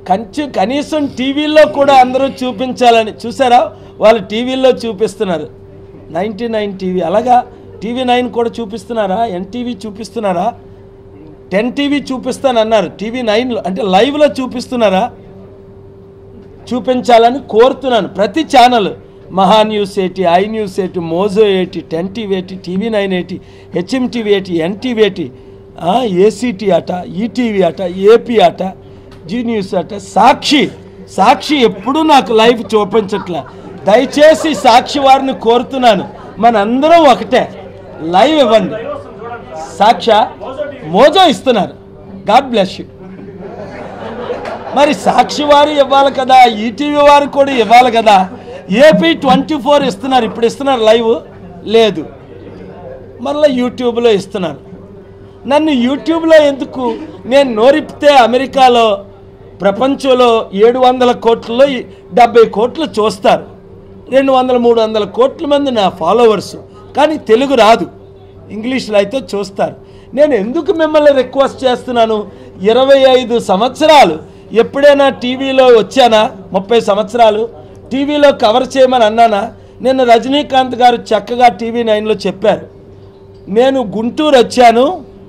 కంచి కనీసం టీవీల్లో కూడా అందరూ చూపించాలని చూసారా వాళ్ళు టీవీల్లో చూపిస్తున్నారు నైంటీ నైన్ టీవీ అలాగా టీవీ నైన్ కూడా చూపిస్తున్నారా ఎన్టీవీ చూపిస్తున్నారా టెన్ టీవీ చూపిస్తానన్నారు టీవీ నైన్లో అంటే లైవ్లో చూపిస్తున్నారా చూపించాలని కోరుతున్నాను ప్రతి ఛానల్ మహా న్యూస్ ఏటి ఐ న్యూస్ ఏటి మోజో ఏటి టెన్ టీవీ ఏటి టీవీ నైన్ ఏటి హెచ్ఎం టీవీ ఏటి ఎన్టీవీ ఏటి ఏసీటీ అట ఈటీవీ అట ఏపీ అట జీ న్యూస్ అట సాక్షి సాక్షి ఎప్పుడూ నాకు లైవ్ చూపించట్లే దయచేసి సాక్షి వారిని కోరుతున్నాను మనందరం ఒకటే లైవ్ ఇవ్వండి సాక్ష మోజో ఇస్తున్నారు గాడ్ బ్లెస్ యూ మరి సాక్షి వారు ఇవ్వాలి కదా ఈటీవీ వారు కూడా ఇవ్వాలి కదా ఏపీ ట్వంటీ ఫోర్ ఇస్తున్నారు ఇప్పుడు ఇస్తున్నారు లైవ్ లేదు మళ్ళీ యూట్యూబ్లో ఇస్తున్నారు నన్ను యూట్యూబ్లో ఎందుకు నేను నోరిపితే అమెరికాలో ప్రపంచంలో ఏడు వందల కోట్లలో ఈ డెబ్బై కోట్లు చూస్తారు రెండు వందల మూడు వందల కోట్ల మంది నా ఫాలోవర్స్ కానీ తెలుగు రాదు ఇంగ్లీష్లో అయితే చూస్తారు నేను ఎందుకు మిమ్మల్ని రిక్వెస్ట్ చేస్తున్నాను ఇరవై ఐదు సంవత్సరాలు ఎప్పుడైనా టీవీలో వచ్చానా ముప్పై సంవత్సరాలు టీవీలో కవర్ చేయమని అన్నానా నిన్న రజనీకాంత్ గారు చక్కగా టీవీ నైన్లో చెప్పారు నేను గుంటూరు వచ్చాను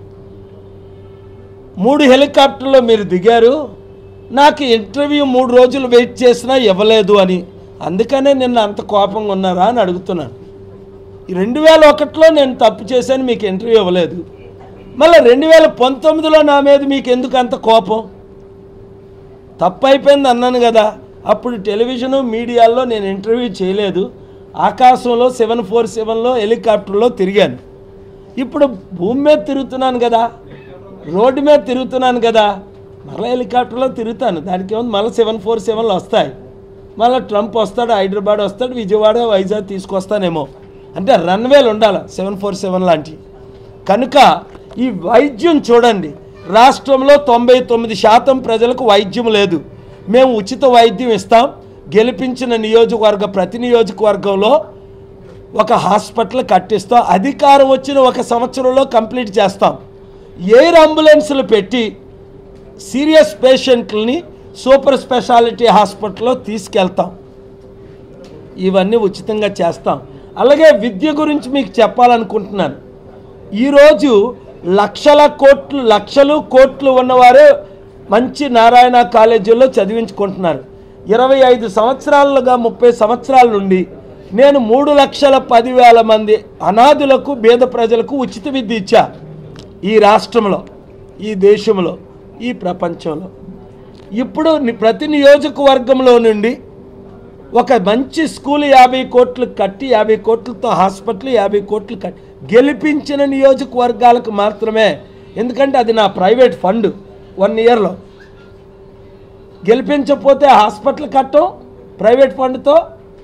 మూడు హెలికాప్టర్లో మీరు దిగారు నాకు ఇంటర్వ్యూ మూడు రోజులు వెయిట్ చేసినా ఇవ్వలేదు అని అందుకనే నిన్న అంత కోపంగా ఉన్నారా అని అడుగుతున్నాను రెండు వేల ఒకటిలో నేను తప్పు చేశాను మీకు ఇంటర్వ్యూ ఇవ్వలేదు మళ్ళీ రెండు వేల పంతొమ్మిదిలో నా మీద మీకు ఎందుకు అంత కోపం తప్పు అయిపోయింది అన్నాను కదా అప్పుడు టెలివిజను మీడియాల్లో నేను ఇంటర్వ్యూ చేయలేదు ఆకాశంలో సెవెన్ ఫోర్ సెవెన్లో హెలికాప్టర్లో తిరిగాను ఇప్పుడు భూమి మీద తిరుగుతున్నాను కదా రోడ్డు మీద తిరుగుతున్నాను కదా మళ్ళీ హెలికాప్టర్లో తిరుగుతాను దానికి ఏముంది మళ్ళీ సెవెన్ ఫోర్ సెవెన్లు వస్తాయి మళ్ళీ ట్రంప్ వస్తాడు హైదరాబాద్ వస్తాడు విజయవాడ వైజాగ్ తీసుకొస్తానేమో అంటే రన్వేలు ఉండాలి సెవెన్ ఫోర్ సెవెన్ లాంటివి కనుక ఈ వైద్యం చూడండి రాష్ట్రంలో తొంభై తొమ్మిది శాతం ప్రజలకు వైద్యం లేదు మేము ఉచిత వైద్యం ఇస్తాం గెలిపించిన నియోజకవర్గ ప్రతి నియోజకవర్గంలో ఒక హాస్పిటల్ కట్టిస్తాం అధికారం వచ్చిన ఒక సంవత్సరంలో కంప్లీట్ చేస్తాం ఎయిర్ అంబులెన్సులు పెట్టి సీరియస్ పేషెంట్లని సూపర్ స్పెషాలిటీ హాస్పిటల్లో తీసుకెళ్తాం ఇవన్నీ ఉచితంగా చేస్తాం అలాగే విద్య గురించి మీకు చెప్పాలనుకుంటున్నాను ఈరోజు లక్షల కోట్లు లక్షలు కోట్లు ఉన్నవారే మంచి నారాయణ కాలేజీల్లో చదివించుకుంటున్నారు ఇరవై ఐదు సంవత్సరాలుగా ముప్పై సంవత్సరాల నుండి నేను మూడు లక్షల పదివేల మంది అనాథులకు పేద ప్రజలకు ఉచిత విద్య ఇచ్చా ఈ రాష్ట్రంలో ఈ దేశంలో ఈ ప్రపంచంలో ఇప్పుడు ని- ప్రతి నియోజకవర్గంలో నుండి ఒక మంచి స్కూల్ యాభై కోట్లు కట్టి యాభై కోట్లతో హాస్పిటల్ యాభై కోట్లు కట్టి గెలిపించిన నియోజకవర్గాలకు మాత్రమే ఎందుకంటే అది నా ప్రైవేట్ ఫండ్ వన్ ఇయర్లో గెలిపించకపోతే హాస్పిటల్ కట్టం ప్రైవేట్ ఫండ్తో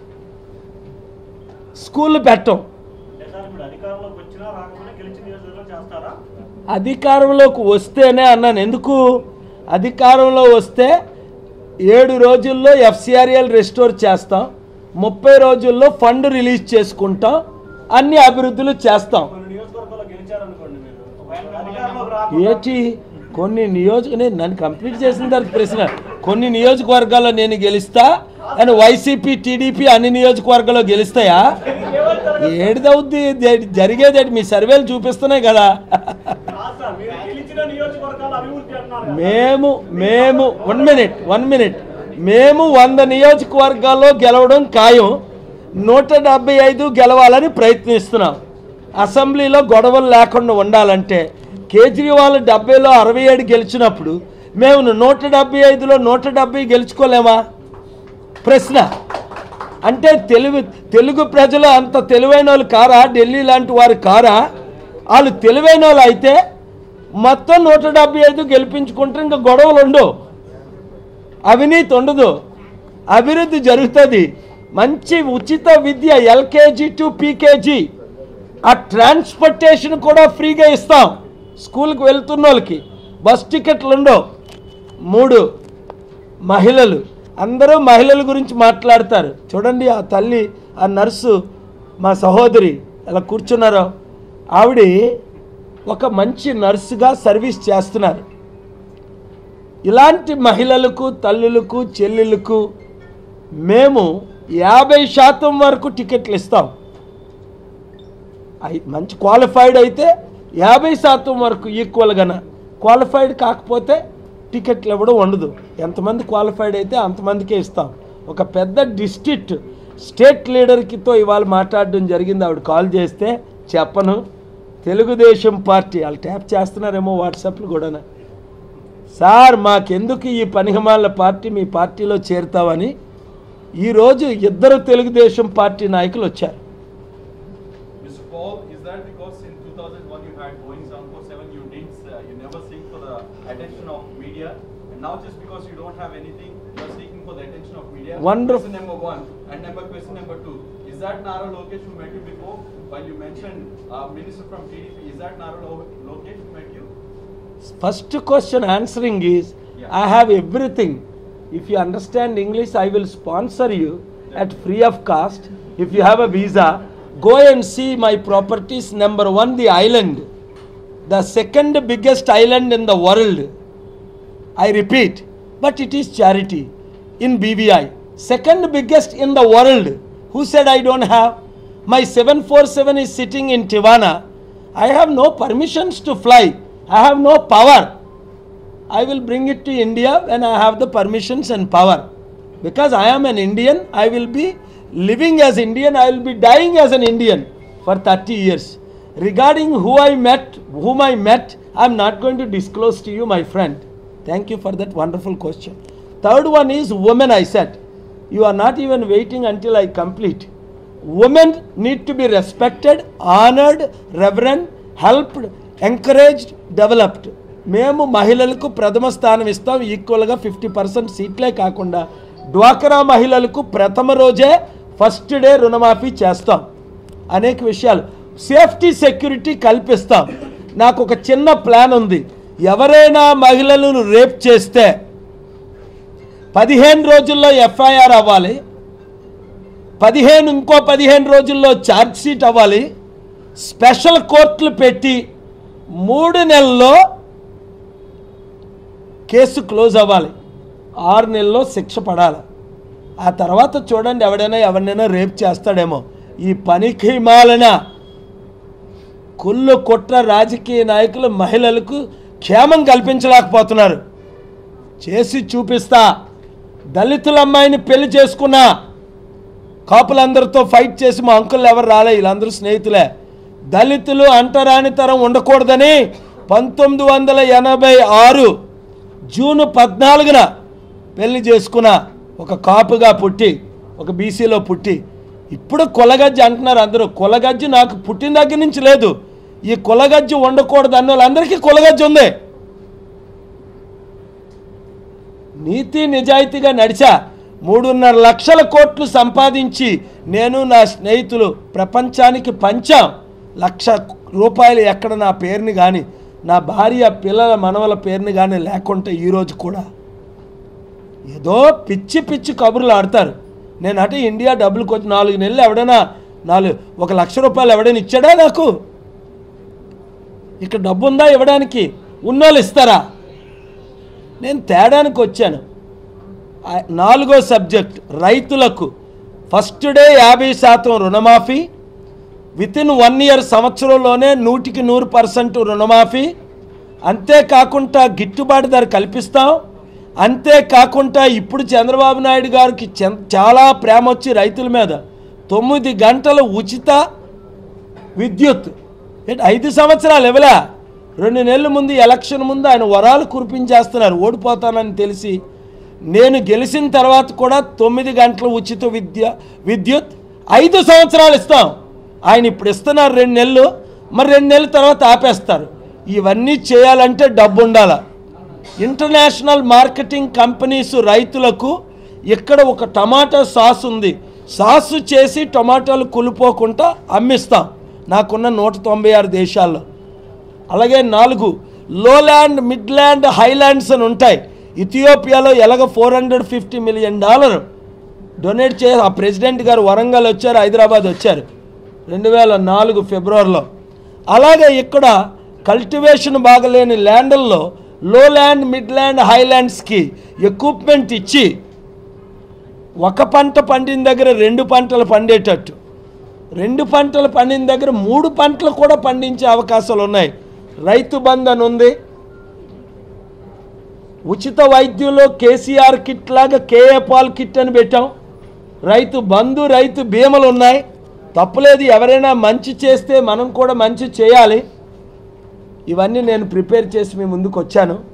స్కూల్ పెట్టం సార్ ఇప్పుడు అధికారంలోకి వచ్చినా రాకపోయినా గెలిచిన నియోజకవర్గంలో చేస్తారా అధికారంలోకి వస్తేనే అన్నాను ఎందుకు అధికారంలో వస్తే ఏడు రోజుల్లో ఎఫ్సిఆర్ఎల్ రెస్టోర్ చేస్తాం ముప్పై రోజుల్లో ఫండ్ రిలీజ్ చేసుకుంటాం అన్ని అభివృద్ధులు చేస్తాం కొన్ని నియోజకవర్గాల్లో గెలిచారనుకోండి మీరు ఒకవేళ అధికారంలోకి రాకుండా ఏటి కొన్ని నియోజక నేను నన్ను కంప్లీట్ చేసిన తర్వాత ప్రశ్న కొన్ని నియోజకవర్గాల్లో నేను గెలుస్తా అని వైసీపీ టీడీపీ అన్ని నియోజకవర్గాల్లో గెలుస్తాయా ఏడిదవుద్ది జరిగేదేటి మీ సర్వేలు చూపిస్తున్నాయి కదా కాదు సార్ మీరు గెలిచిన నియోజకవర్గాల అభివృద్ధి అంటున్నారు మేము మేము వన్ మినిట్ వన్ మినిట్ మేము వంద నియోజకవర్గాల్లో గెలవడం ఖాయం నూట డెబ్బై ఐదు గెలవాలని ప్రయత్నిస్తున్నాం అసెంబ్లీలో గొడవలు లేకుండా ఉండాలంటే కేజ్రీవాల్ డెబ్బైలో అరవై ఏడు గెలిచినప్పుడు మేము నూట డెబ్బై ఐదులో నూట డెబ్బై గెలుచుకోలేమా ప్రశ్న అంటే తెలుగు తెలుగు ప్రజలు అంత తెలివైన వాళ్ళు కారా ఢిల్లీ లాంటి వారు కారా వాళ్ళు తెలివైన వాళ్ళు అయితే మొత్తం నూట డెబ్బై ఐదు గెలిపించుకుంటే ఇంకా గొడవలు ఉండవు అవినీతి ఉండదు అభివృద్ధి జరుగుతుంది మంచి ఉచిత విద్య ఎల్కేజీ టు పీకేజీ ఆ ట్రాన్స్పోర్టేషన్ కూడా ఫ్రీగా ఇస్తాం స్కూల్కి వెళ్తున్న వాళ్ళకి బస్ టికెట్లు ఉండవు మూడు మహిళలు అందరూ మహిళల గురించి మాట్లాడతారు చూడండి ఆ తల్లి ఆ నర్సు మా సహోదరి అలా కూర్చున్నారో ఆవిడ ఒక మంచి నర్సుగా సర్వీస్ చేస్తున్నారు ఇలాంటి మహిళలకు తల్లులకు చెల్లెలకు మేము యాభై శాతం వరకు టికెట్లు ఇస్తాం అయి- మంచి క్వాలిఫైడ్ అయితే యాభై శాతం వరకు ఈక్వల్గాన క్వాలిఫైడ్ కాకపోతే టికెట్లు ఇవ్వడం ఉండదు ఎంతమంది క్వాలిఫైడ్ అయితే అంతమందికే ఇస్తాం ఒక పెద్ద డిస్ట్రిక్ట్ స్టేట్ లీడర్కితో ఇవాళ మాట్లాడడం జరిగింది ఆవిడ కాల్ చేస్తే చెప్పను తెలుగుదేశం పార్టీ వాళ్ళు ట్యాప్ చేస్తున్నారేమో వాట్సాప్లు కూడా సార్ మాకెందుకు ఈ పనిహమాల పార్టీ మీ పార్టీలో చేరుతామని ఈరోజు ఇద్దరు తెలుగుదేశం పార్టీ నాయకులు వచ్చారు Mr. Paul, is that because in 2001 you had Boeing 747, you didn't, uh, you never seek for the attention of media, and now just because you don't have anything, you are seeking for the attention of media? Wonderful. Question number one, and number question number two, is that Nara Lokesh who met you before? While you mentioned uh, minister from TDP, is that Nara Lo- Lokesh who met you? First question answering is I have everything if you understand English I will sponsor you at free of cost if you have a visa go and see my properties number one the island the second biggest island in the world I repeat, but it is charity in BVI. Second biggest in the world. Who said I don't have? My 747 is sitting in Tivana. I have no permissions to fly. I have no power. I will bring it to India when I have the permissions and power. Because I am an Indian, I will be living as Indian, I will be dying as an Indian for 30 years. Regarding who I met, whom I met, I am not going to disclose to you, my friend. Thank you for that wonderful question. Third one is women, I said. You are not even waiting until I complete. Women need to be respected, honored, reverend, helped, encouraged, developed. మేము మహిళలకు ప్రథమ స్థానం ఇస్తాం ఈక్వల్గా fifty percent సీట్లే కాకుండా డ్వాక్రా మహిళలకు ప్రథమ రోజే ఫస్ట్ డే రుణమాఫీ చేస్తాం అనేక విషయాలు సేఫ్టీ సెక్యూరిటీ కల్పిస్తాం నాకు ఒక చిన్న ప్లాన్ ఉంది ఎవరైనా మహిళలను రేప్ చేస్తే పదిహేను రోజుల్లో ఎఫ్ఐఆర్ అవ్వాలి పదిహేను ఇంకో పదిహేను రోజుల్లో ఛార్జ్ షీట్ అవ్వాలి స్పెషల్ కోర్టులు పెట్టి మూడు నెలల్లో కేసు క్లోజ్ అవ్వాలి ఆరు నెలల్లో శిక్ష పడాలి ఆ తర్వాత చూడండి ఎవడైనా ఎవరినైనా రేప్ చేస్తాడేమో ఈ పనికి మాలన కుళ్ళు కుట్ర రాజకీయ నాయకులు మహిళలకు క్షేమం కల్పించలేకపోతున్నారు చేసి చూపిస్తా దళితుల అమ్మాయిని పెళ్లి చేసుకున్నా కాపులందరితో ఫైట్ చేసి మా అంకుల్ ఎవరు రాలే వీళ్ళందరూ స్నేహితులే దళితులు అంటరాని తరం ఉండకూడదని పంతొమ్మిది వందల ఎనభై ఆరు జూన్ పద్నాలుగున పెళ్లి చేసుకున్న ఒక కాపుగా పుట్టి ఒక బీసీలో పుట్టి ఇప్పుడు కులగజ్జి అంటున్నారు అందరూ కులగజ్జి నాకు పుట్టిన దగ్గర నుంచి లేదు ఈ కులగజ్జి ఉండకూడదు అన్న వాళ్ళందరికీ కులగజ్జి ఉంది నీతి నిజాయితీగా నడిచా మూడున్నర లక్షల కోట్లు సంపాదించి నేను నా స్నేహితులు ప్రపంచానికి పంచాం లక్ష రూపాయలు ఎక్కడ నా పేరుని కానీ నా భార్య పిల్లల మనవల పేరుని కానీ లేకుంటే ఈరోజు కూడా ఏదో పిచ్చి పిచ్చి కబుర్లు ఆడతారు నేను అటు ఇండియా డబ్బులు కొద్ది నాలుగు నెలలు ఎవడైనా నాలుగు ఒక లక్ష రూపాయలు ఎవడైనా ఇచ్చాడా నాకు ఇక్కడ డబ్బు ఉందా ఇవ్వడానికి ఉన్నోళ్ళు ఇస్తారా నేను తేడానికి వచ్చాను ఆ నాలుగో సబ్జెక్ట్ రైతులకు ఫస్ట్ డే యాభై శాతం రుణమాఫీ విత్ ఇన్ వన్ ఇయర్ సంవత్సరంలోనే నూటికి నూరు పర్సెంట్ రుణమాఫీ అంతేకాకుండా గిట్టుబాటు ధర కల్పిస్తాం అంతేకాకుండా ఇప్పుడు చంద్రబాబు నాయుడు గారికి చెం- చాలా ప్రేమ వచ్చి రైతుల మీద తొమ్మిది గంటల ఉచిత విద్యుత్ ఏంటి ఐదు సంవత్సరాలు ఇవ్వలే రెండు నెలల ముందు ఎలక్షన్ ముందు ఆయన వరాలు కురిపించేస్తున్నారు ఓడిపోతానని తెలిసి నేను గెలిచిన తర్వాత కూడా తొమ్మిది గంటల ఉచిత విద్య విద్యుత్ ఐదు సంవత్సరాలు ఇస్తాం ఆయన ఇప్పుడు ఇస్తున్నారు రెండు నెలలు మరి రెండు నెలల తర్వాత ఆపేస్తారు ఇవన్నీ చేయాలంటే డబ్బు ఉండాలి ఇంటర్నేషనల్ మార్కెటింగ్ కంపెనీస్ రైతులకు ఇక్కడ ఒక టమాటా సాస్ ఉంది సాసు చేసి టమాటాలు కులిపోకుండా అమ్మిస్తాం నాకున్న నూట తొంభై ఆరు దేశాల్లో అలాగే నాలుగు లోల్యాండ్ మిడ్ల్యాండ్ హైలాండ్స్ అని ఉంటాయి ఇథియోపియాలో ఎలాగ four hundred fifty million dollar donate చే ఆ ప్రెసిడెంట్ గారు వరంగల్ వచ్చారు హైదరాబాద్ వచ్చారు రెండు వేల నాలుగు ఫిబ్రవరిలో అలాగే ఇక్కడ కల్టివేషన్ బాగలేని ల్యాండ్ల్లో లో ల్యాండ్ మిడ్ ల్యాండ్ హైలాండ్స్కి ఎక్విప్మెంట్ ఇచ్చి ఒక పంట పండిన దగ్గర రెండు పంటలు పండేటట్టు రెండు పంటలు పండిన దగ్గర మూడు పంటలు కూడా పండించే అవకాశాలు ఉన్నాయి రైతు బంధన్ ఉంది ఉచిత వైద్యంలో కేసీఆర్ కిట్ లాగా కేఏ పాల్ కిట్ అని పెట్టాం రైతు బంధు రైతు బీమలు ఉన్నాయి తప్పులేదు ఎవరైనా మంచి చేస్తే మనం కూడా మంచి చేయాలి ఇవన్నీ నేను ప్రిపేర్ చేసి మీ ముందుకు వచ్చాను